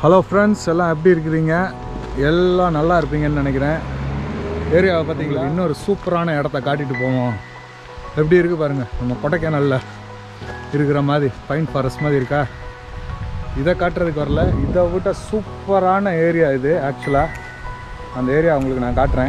Hello friends எல்லாம் எப்படி இருக்கிறீங்க எல்லாம் நல்லா இருப்பீங்கன்னு நினைக்கிறேன் ஏரியாவை பார்த்தீங்களா இன்னொரு சூப்பரான இடத்த காட்டிட்டு போவோம் எப்படி இருக்குது பாருங்கள் நம்ம கொடைக்கானலில் இருக்கிற மாதிரி பைன் ஃபாரஸ்ட் மாதிரி இருக்கா இதை காட்டுறதுக்கு வரல இதை விட்ட சூப்பரான ஏரியா இது ஆக்சுவலாக அந்த ஏரியா உங்களுக்கு நான் காட்டுறேன்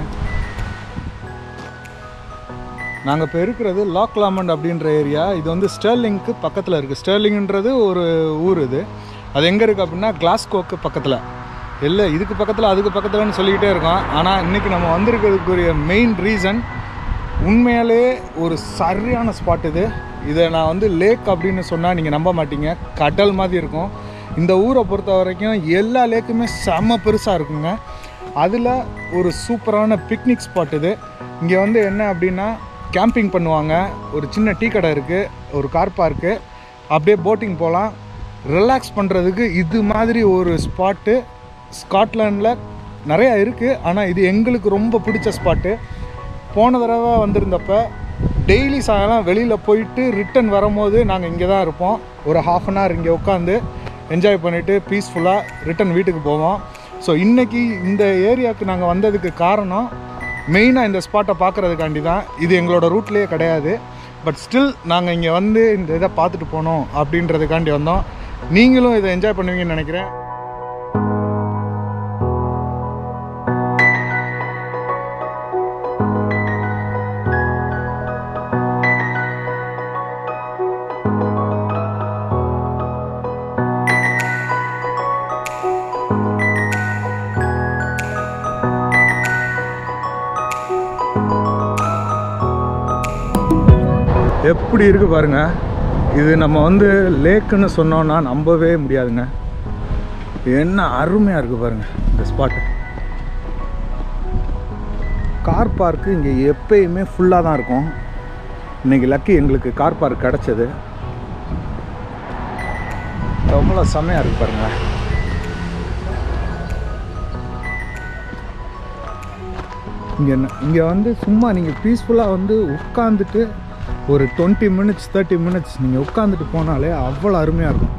நாங்கள் இப்போ இருக்கிறது லாக்லாமண்ட் அப்படின்ற ஏரியா இது வந்து ஸ்டெர்லிங்க்கு பக்கத்தில் இருக்குது ஸ்டெர்லிங்ன்றது ஒரு ஊர் இது அது எங்கே இருக்குது அப்படின்னா கிளாஸ்கோக்கு பக்கத்தில் இல்லை இதுக்கு பக்கத்தில் அதுக்கு பக்கத்துலன்னு சொல்லிக்கிட்டே இருக்கோம் ஆனால் இன்றைக்கி நம்ம வந்திருக்கிறதுக்குரிய மெயின் ரீசன் உண்மையாலே ஒரு சரியான ஸ்பாட் இது இதை நான் வந்து லேக் அப்படின்னு சொன்னால் நீங்கள் நம்ப மாட்டீங்க கடல் மாதிரி இருக்கும் இந்த ஊரை பொறுத்த வரைக்கும் எல்லா லேக்குமே செம்ம பெருசாக இருக்குங்க அதில் ஒரு சூப்பரான பிக்னிக் ஸ்பாட் இது இங்கே வந்து என்ன அப்படின்னா கேம்பிங் பண்ணுவாங்க ஒரு சின்ன டீ கடை இருக்குது ஒரு கார் பார்க்கு அப்படியே போட்டிங் போகலாம் ரிலாக்ஸ் பண்ணுறதுக்கு இது மாதிரி ஒரு ஸ்பாட்டு ஸ்காட்லாண்டில் நிறையா இருக்குது ஆனால் இது எங்களுக்கு ரொம்ப பிடிச்ச ஸ்பாட்டு போன தடவை வந்திருந்தப்ப டெய்லி சாயங்காலம் வெளியில் போயிட்டு ரிட்டன் வரும்போது நாங்கள் இங்கே தான் இருப்போம் ஒரு ஹாஃப் அன் ஹவர் இங்கே உட்காந்து என்ஜாய் பண்ணிவிட்டு பீஸ்ஃபுல்லாக ரிட்டன் வீட்டுக்கு போவோம் ஸோ இன்றைக்கி இந்த ஏரியாவுக்கு நாங்கள் வந்ததுக்கு காரணம் மெயினாக இந்த ஸ்பாட்டை பார்க்குறதுக்காண்டி தான் இது எங்களோட ரூட்லேயே கிடையாது பட் ஸ்டில் நாங்கள் இங்கே வந்து இந்த இதை பார்த்துட்டு போனோம் அப்படின்றதுக்காண்டி வந்தோம் நீங்களும் இதை என்ஜாய் பண்ணுவீங்கன்னு நினைக்கிறேன் எப்படி இருக்குது பாருங்க இது நம்ம வந்து லேக்குன்னு சொன்னோன்னா நம்பவே முடியாதுங்க என்ன அருமையாக இருக்குது பாருங்க இந்த ஸ்பாட்டு கார் பார்க்கு இங்கே எப்பயுமே ஃபுல்லாக தான் இருக்கும் இன்னைக்கு லக்கி எங்களுக்கு கார் பார்க் கிடச்சது எவ்வளோ செமையாக இருக்கு பாருங்க இங்கே இங்கே வந்து சும்மா நீங்கள் பீஸ்ஃபுல்லாக வந்து உட்காந்துட்டு ஒரு டுவெண்ட்டி மினிட்ஸ் தேர்ட்டி மினிட்ஸ் நீங்கள் உட்காந்துட்டு போனாலே அவ்வளோ அருமையாக இருக்கும்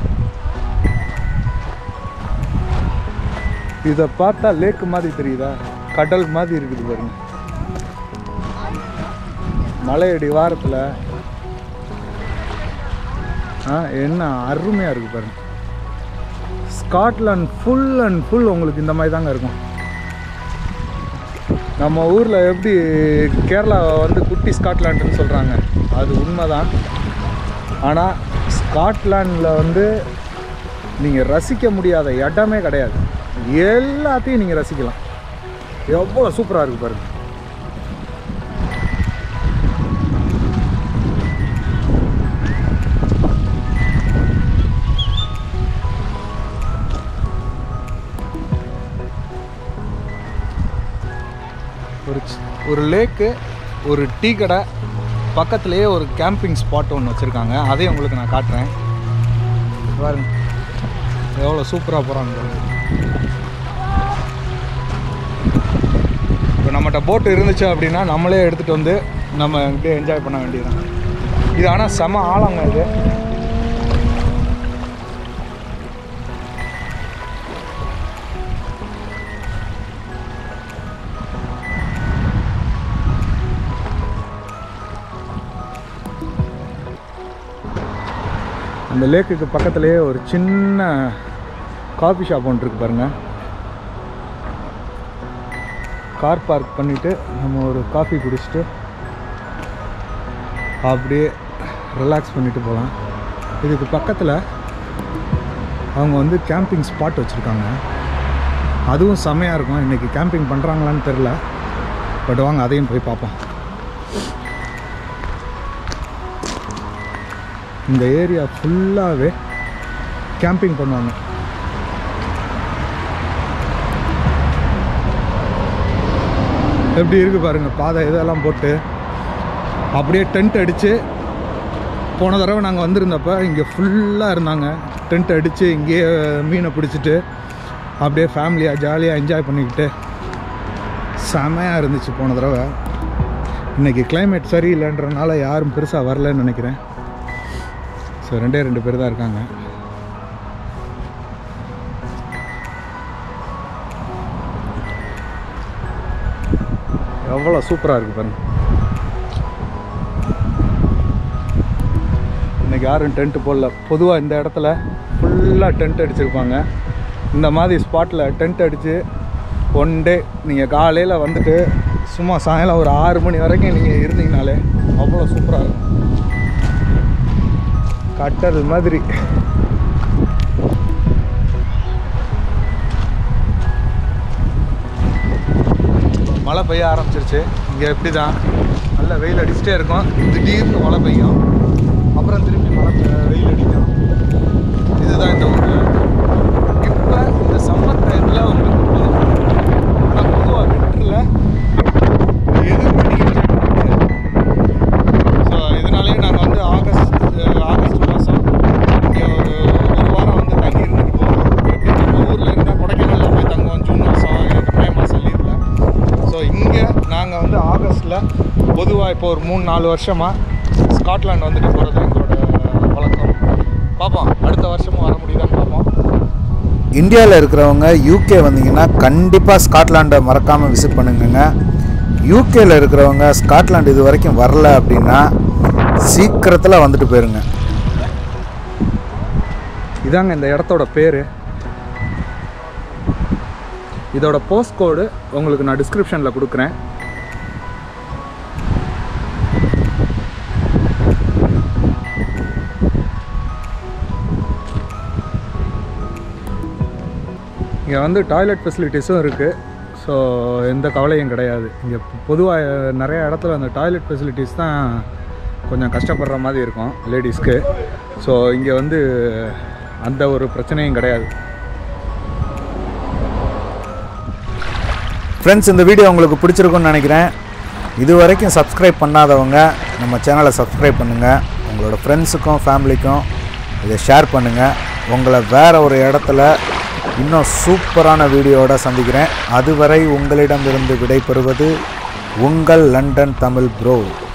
இதை பார்த்தா லேக்கு மாதிரி தெரியுதா கடல் மாதிரி இருக்குது பாருங்க மலையடி வாரத்தில் ஆ என்ன அருமையாக இருக்குது பாருங்க ஸ்காட்லாண்ட் ஃபுல் அண்ட் ஃபுல் உங்களுக்கு இந்த மாதிரி தாங்க இருக்கும் நம்ம ஊரில் எப்படி கேரளாவை வந்து குட்டி ஸ்காட்லாண்டுன்னு சொல்கிறாங்க அது உண்மைதான் ஆனால் ஸ்காட்லாண்டில் வந்து நீங்கள் ரசிக்க முடியாத இடமே கிடையாது எல்லாத்தையும் நீங்கள் ரசிக்கலாம் எவ்வளோ சூப்பராக இருக்குது பாருங்க ஒரு சி- ஒரு லேக்கு ஒரு டீ கடை பக்கத்துலேயே ஒரு கேம்பிங் ஸ்பாட் ஒன்று வச்சுருக்காங்க அதையும் உங்களுக்கு நான் காட்டுறேன் பாருங்க எவ்வளோ சூப்பராக போகிறாங்க இப்போ நம்மகிட்ட போட்டு இருந்துச்சு அப்படின்னா நம்மளே எடுத்துகிட்டு வந்து நம்ம இப்படியே என்ஜாய் பண்ண வேண்டியதுதான் இது ஆனால் செம ஆழங்க இது அந்த லேக்குக்கு பக்கத்துலேயே ஒரு சின்ன காஃபி ஷாப் ஒன்று இருக்கு பாருங்க கார் பார்க் பண்ணிவிட்டு நம்ம ஒரு காஃபி குடிச்சிட்டு அப்படியே ரிலாக்ஸ் பண்ணிட்டு போகலாம் இதுக்கு பக்கத்தில் அவங்க வந்து கேம்பிங் ஸ்பாட் வச்சுருக்காங்க அதுவும் செமையாக இருக்கும் இன்றைக்கி கேம்பிங் பண்ணுறாங்களான்னு தெரில பட் வாங்க அதையும் போய் பார்ப்போம் இந்த ஏரியா ஃபுல்லாகவே கேம்பிங் பண்ணுவாங்க எப்படி இருக்குது பாருங்கள் பாதை இதெல்லாம் போட்டு அப்படியே டென்ட் அடித்து போன தடவை நாங்கள் வந்திருந்தப்ப இங்கே ஃபுல்லாக இருந்தாங்க டென்ட் அடித்து இங்கேயே மீனை பிடிச்சிட்டு அப்படியே ஃபேமிலியாக ஜாலியாக என்ஜாய் பண்ணிக்கிட்டு செமையாக இருந்துச்சு போன தடவை இன்றைக்கி climate சரியில்லைன்றனால யாரும் பெருசாக வரலன்னு நினைக்கிறேன் ஸோ ரெண்டே ரெண்டு பேர் தான் இருக்காங்க எவ்வளோ சூப்பராக இருக்குது பாருங்க இன்னைக்கு யாரும் டென்ட் போடல பொதுவாக இந்த இடத்துல ஃபுல்லாக டென்ட் அடிச்சிருப்பாங்க இந்த மாதிரி ஸ்பாட்டில் டென்ட் அடித்து ஒன் டே நீங்கள் காலையில் வந்துட்டு சும்மா சாயங்காலம் ஒரு ஆறு மணி வரைக்கும் நீங்கள் இருந்தீங்கனாலே அவ்வளோ சூப்பராக இருக்கும் கட்டது மாதிரி மழை பெய்ய ஆரம்பிச்சிருச்சு இங்கே எப்படி தான் நல்ல வெயில் அடிச்சுட்டே இருக்கும் திடீர்னு மழை பெய்யும் அப்புறம் திருப்பி மழை பெ- வெயில் அடிக்கும் இதுதான் இந்த ஊர் இப்போ இந்த சம்மர் டைமில் உங்களுக்கு குளிர். ஆனால் பொதுவாக வின்டரில் எதுவுமே நீங்கள் check பண்ண முடியாது ஸோ இதனாலேயே நாங்கள் வந்து ஆகஸ்ட் அஹ், ஆகஸ்ட் மாதம் இங்கே ஒரு ஒரு வாரம் வந்து தங்கி இருந்துட்டு போவோம் எப்படி நம்ம ஊரில் இருந்தால் கொடைக்கானலில் போய் தங்குவோம் ஜூன் மாதம் மே மாதம் லீவில் ஸோ இங்கே நாங்கள் வந்து ஆகஸ்ட்டில் பொதுவாக இப்போ ஒரு மூணு நாலு வருஷமாக ஸ்காட்லாந்து வந்துட்டு போகிறது எங்களோட வழக்கம் பார்ப்போம் அடுத்த வருஷமும் வர முடியுதான்னு பார்ப்போம் இந்தியாவில் இருக்கிறவங்க யூகே வந்தீங்கன்னா கண்டிப்பாக ஸ்காட்லாண்டை மறக்காமல் விசிட் பண்ணுங்கங்க யூகேல இருக்கிறவங்க ஸ்காட்லாண்டு இது வரைக்கும் வரல அப்படின்னா சீக்கிரத்தில் வந்துட்டு போயிருங்க இதாங்க இந்த இடத்தோட பேர் இதோட போஸ்ட் கோடு உங்களுக்கு நான் டிஸ்கிரிப்ஷனில் கொடுக்குறேன் இங்கே வந்து டாய்லெட் ஃபெசிலிட்டிஸும் இருக்குது ஸோ எந்த கவலையும் கிடையாது இங்கே பொதுவாக நிறைய இடத்துல அந்த டாய்லெட் ஃபெசிலிட்டிஸ் தான் கொஞ்சம் கஷ்டப்படுற மாதிரி இருக்கும் லேடிஸ்க்கு ஸோ இங்கே வந்து அந்த ஒரு பிரச்சனையும் கிடையாது ஃப்ரெண்ட்ஸ் இந்த வீடியோ உங்களுக்கு பிடிச்சிருக்குன்னு நினைக்கிறேன் இது வரைக்கும் சப்ஸ்கிரைப் பண்ணாதவங்க நம்ம சேனலை சப்ஸ்கிரைப் பண்ணுங்கள் உங்களோட ஃப்ரெண்ட்ஸுக்கும் ஃபேமிலிக்கும் இதை ஷேர் பண்ணுங்கள் உங்களை வேறு ஒரு இடத்துல இன்னும் சூப்பரான வீடியோவோட சந்திக்கிறேன் அதுவரை உங்களிடமிருந்து விடைபெறுவது உங்கள் லண்டன் தமிழ் ப்ரோ